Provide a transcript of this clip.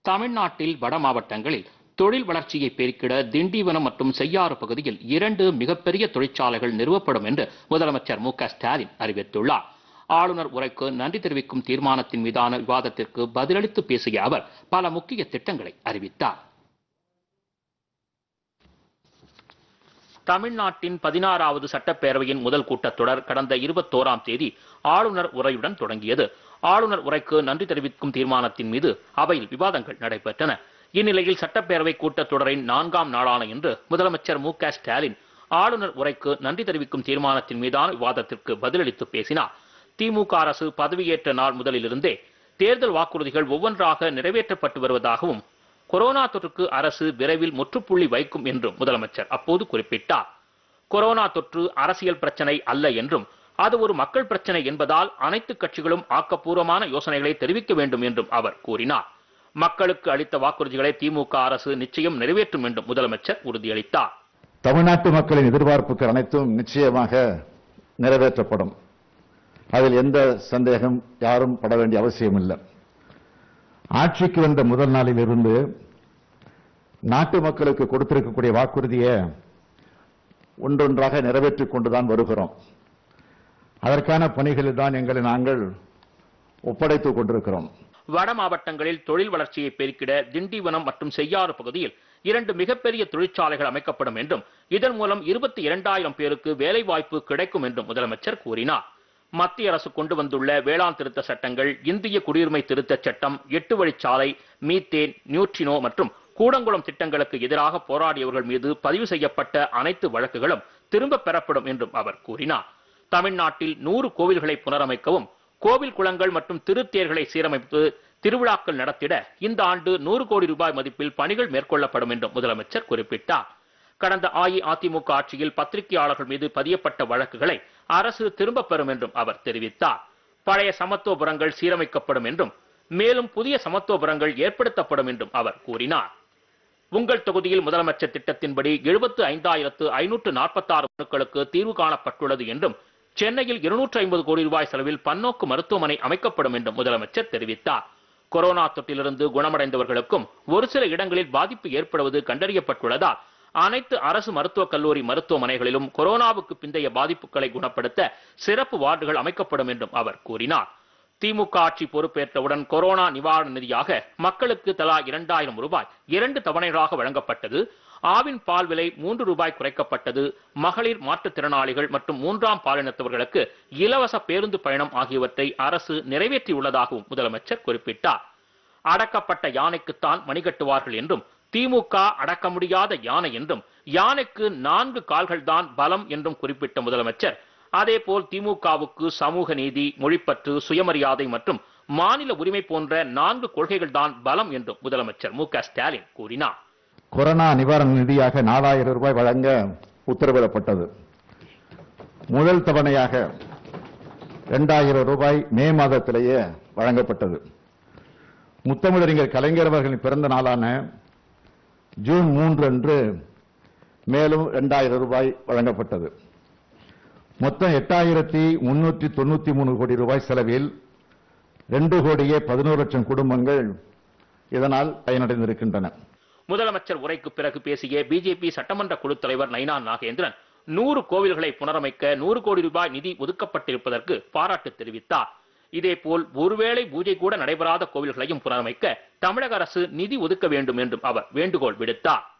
தமிழ்நாட்டில் வட மாவட்டங்களில் தொழில் வளர்ச்சியை பெருக்கிட திண்டிவனம் மற்றும் செய்யாறு பகுதியில் இரண்டு மிகப்பெரிய தொழிற்சாலைகள் நிறுவப்படும் என்று முதலமைச்சர் மு க ஸ்டாலின் அறிவித்துள்ளார் ஆளுநர் உரைக்கு நன்றி தெரிவிக்கும் தீர்மானத்தின் மீதான விவாதத்திற்கு பதிலளித்து பேசிய அவர் பல முக்கிய திட்டங்களை அறிவித்தார் தமிழ்நாட்டின் பதினாறாவது சட்டப்பேரவையின் முதல் கூட்டத்தொடர் கடந்த இருபத்தோராம் தேதி ஆளுநர் உரையுடன் தொடங்கியது ஆளுநர் உரைக்கு நன்றி தெரிவிக்கும் தீர்மானத்தின் மீது அவையில் விவாதங்கள் நடைபெற்றன இந்நிலையில் சட்டப்பேரவை கூட்டத்தொடரின் நான்காம் நாளான இன்று முதலமைச்சர் மு க ஸ்டாலின் ஆளுநர் உரைக்கு நன்றி தெரிவிக்கும் தீர்மானத்தின் மீதான விவாதத்திற்கு பதிலளித்து பேசினார் திமுக அரசு பதவியேற்ற நாள் முதலிலிருந்தே தேர்தல் வாக்குறுதிகள் ஒவ்வொன்றாக நிறைவேற்றப்பட்டு வருவதாகவும் கொரோனா தொற்றுக்கு அரசு விரைவில் முற்றுப்புள்ளி வைக்கும் என்றும் முதலமைச்சர் அப்போது குறிப்பிட்டார் கொரோனா தொற்று அரசியல் பிரச்சனை அல்ல என்றும் அது ஒரு மக்கள் பிரச்சனை என்பதால் அனைத்து கட்சிகளும் ஆக்கப்பூர்வமான யோசனைகளை தெரிவிக்க வேண்டும் என்றும் அவர் கூறினார் மக்களுக்கு அளித்த வாக்குறுதிகளை திமுக அரசு நிச்சயம் நிறைவேற்றும் என்றும் முதலமைச்சர் உறுதியளித்தார் தமிழ்நாட்டு மக்களின் எதிர்பார்ப்புகள் அனைத்தும் நிச்சயமாக நிறைவேற்றப்படும் அதில் எந்த சந்தேகம் யாரும் பட வேண்டிய அவசியம் இல்லை ஆட்சிக்கு வந்த முதல் நாளில் இருந்து நாட்டு மக்களுக்கு கொடுத்திருக்கக்கூடிய வாக்குறுதியை ஒன்றொன்றாக நிறைவேற்றிக் கொண்டுதான் வருகிறோம் அதற்கான பணிகளில் தான் எங்களை நாங்கள் ஒப்படைத்துக் கொண்டிருக்கிறோம் வட மாவட்டங்களில் தொழில் வளர்ச்சியை பெருக்கிட திண்டிவனம் மற்றும் செய்யாறு பகுதியில் இரண்டு மிகப்பெரிய தொழிற்சாலைகள் அமைக்கப்படும் என்றும் இதன் மூலம் இருபத்தி இரண்டாயிரம் பேருக்கு வேலை வாய்ப்பு கிடைக்கும் என்றும் முதலமைச்சர் கூறினார் மத்திய அரசு கொண்டு வந்துள்ள வேளாண் திருத்த சட்டங்கள் இந்திய குடியுரிமை திருத்தச் சட்டம் எட்டு வழிச்சாலை மீத்தேன் நியூட்ரினோ மற்றும் கூடங்குளம் திட்டங்களுக்கு எதிராக போராடியவர்கள் மீது பதிவு செய்யப்பட்ட அனைத்து வழக்குகளும் திரும்பப் பெறப்படும் என்றும் அவர் கூறினார் தமிழ்நாட்டில் நூறு கோவில்களை புனரமைக்கவும் கோவில் குளங்கள் மற்றும் திருத்தேர்களை சீரமைத்து திருவிழாக்கள் நடத்திட இந்த ஆண்டு நூறு கோடி ரூபாய் மதிப்பில் பணிகள் மேற்கொள்ளப்படும் என்றும் முதலமைச்சர் குறிப்பிட்டார் கடந்த அஇஅதிமுக ஆட்சியில் பத்திரிகையாளர்கள் மீது பதியப்பட்ட வழக்குகளை அரசு திரும்பப் பெறும் என்றும் அவர் தெரிவித்தார் பழைய சமத்துவபுரங்கள் சீரமைக்கப்படும் என்றும் மேலும் புதிய சமத்துவபுரங்கள் ஏற்படுத்தப்படும் என்றும் அவர் கூறினார் உங்கள் தொகுதியில் முதலமைச்சர் திட்டத்தின்படி எழுபத்து ஐந்தாயிரத்து ஐநூற்று நாற்பத்தாறு மனுக்களுக்கு தீர்வு காணப்பட்டுள்ளது என்றும் சென்னையில் இருநூற்று ஐம்பது கோடி ரூபாய் செலவில் பன்னோக்கு மருத்துவமனை அமைக்கப்படும் என்றும் முதலமைச்சர் தெரிவித்தார் கொரோனா தொற்றிலிருந்து குணமடைந்தவர்களுக்கும் ஒரு சில இடங்களில் பாதிப்பு ஏற்படுவது கண்டறியப்பட்டுள்ளதால் அனைத்து அரசு மருத்துவக் கல்லூரி மருத்துவமனைகளிலும் கொரோனாவுக்கு பிந்தைய பாதிப்புகளை குணப்படுத்த சிறப்பு வார்டுகள் அமைக்கப்படும் என்றும் அவர் கூறினார் திமுக ஆட்சி பொறுப்பேற்றவுடன் கொரோனா நிவாரண நிதியாக மக்களுக்கு தலா இரண்டாயிரம் ரூபாய் இரண்டு தவணைகளாக வழங்கப்பட்டது ஆவின் பால் விலை மூன்று ரூபாய் குறைக்கப்பட்டது மகளிர் மாற்றுத்திறனாளிகள் மற்றும் மூன்றாம் பாலினத்தவர்களுக்கு இலவச பேருந்து பயணம் ஆகியவற்றை அரசு நிறைவேற்றியுள்ளதாகவும் முதலமைச்சர் குறிப்பிட்டார் அடக்கப்பட்ட யானைக்குத்தான் மணிகட்டுவார்கள் என்றும் திமுக அடக்க முடியாத யானை என்றும் யானைக்கு நான்கு கால்கள் தான் பலம் என்றும் குறிப்பிட்ட முதலமைச்சர் அதேபோல் திமுகவுக்கு சமூக நீதி மொழிப்பற்று சுயமரியாதை மற்றும் மாநில உரிமை போன்ற நான்கு கொள்கைகள் தான் பலம் என்றும் முதலமைச்சர் மு க ஸ்டாலின் கூறினார் கொரோனா நிவாரண நிதியாக நாலாயிரம் ரூபாய் வழங்க உத்தரவிடப்பட்டது முதல் தவணையாக இரண்டாயிரம் ரூபாய் மே மாதத்திலேயே வழங்கப்பட்டது முத்தமிழறிஞர் கலைஞர் அவர்களின் பிறந்த நாளான ஜூன் மூன்று அன்று மேலும் இரண்டாயிரம் ரூபாய் வழங்கப்பட்டது மொத்தம் எட்டாயிரத்தி முன்னூற்றி தொண்ணூத்தி மூணு கோடி ரூபாய் செலவில் ரெண்டு கோடியே பதினோரு லட்சம் குடும்பங்கள் இதனால் பயனடைந்திருக்கின்றன முதலமைச்சர் உரைக்கு பிறகு பேசிய பிஜேபி சட்டமன்ற குழு தலைவர் நைனா நாகேந்திரன் நூறு கோவில்களை புனரமைக்க நூறு கோடி ரூபாய் நிதி ஒதுக்கப்பட்டிருப்பதற்கு பாராட்டு தெரிவித்தார் இதேபோல் ஒருவேளை பூஜை கூட நடைபெறாத கோவில்களையும் புனரமைக்க தமிழக அரசு நிதி ஒதுக்க வேண்டும் என்றும் அவர் வேண்டுகோள் விடுத்தார்